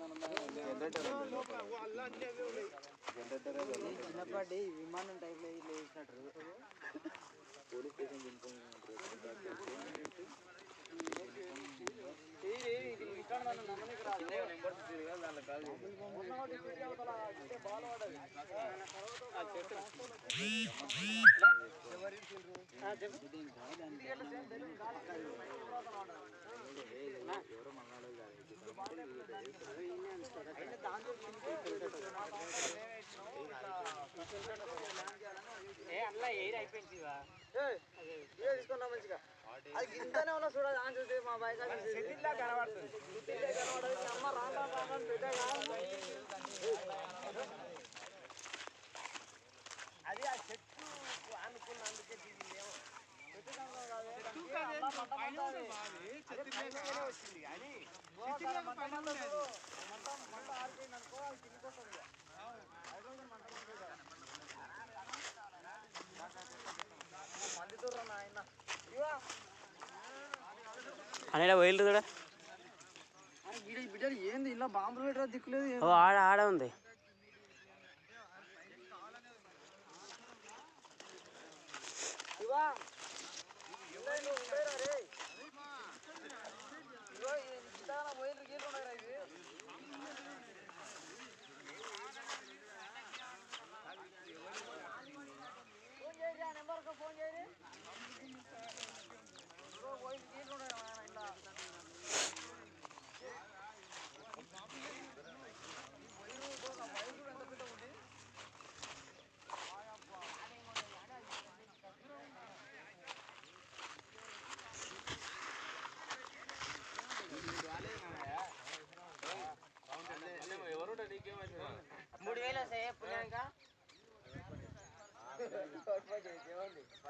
చిన్నప్పటి విమానం టైప్లో ఇట్లా వేసినట్టు పోలీస్ స్టేషన్ ఏ అట్లా ఎయిర్ అయిపోయింది తీసుకున్నా మంచిగా అది ఇంతనే ఉన్నా చూడాలి ఆన్ చూసి మా బైక్ కనబడుతుంది అమ్మ రాండా రాండా పెట్టగా అది ఆ చెట్టు అనుకున్నందుకే దిగిందేమో చెట్టు కనుక కాదు, దానికి అలా మంట మంట అది. అదే పైన వచ్చింది కానీ ఓ, చాలా మంట మంట చూడు. మంట మంట ఆరిపోయింది అనుకో అది తిరిగిపోతుంది ఇక. అది కొంచెం మంట మంట కదా. మంది చూడరా నాయన ఇవా అనేలా పోయిల్లు కూడా ఈడ ఈ బిడ్డలు ఏంది ఇలా బాంబులు పెట్టరా దిక్కులేదు ఓ ఆడ ఆడ ఉంది ఇవా ఉన్నాయి నువ్వు ఉండేరా రే ఇగో ఇంత పోయిన గీళ్ళు ఉన్నాయిరా ఇవి ఫోన్ చేయరి ఆ నెంబర్కి ఫోన్ చేయరి ఇగో పోయిన గీళ్ళు ఉన్నాయిరా నాయన ఇలా మూడు వేలు వస్తాయి పుణ్యానిక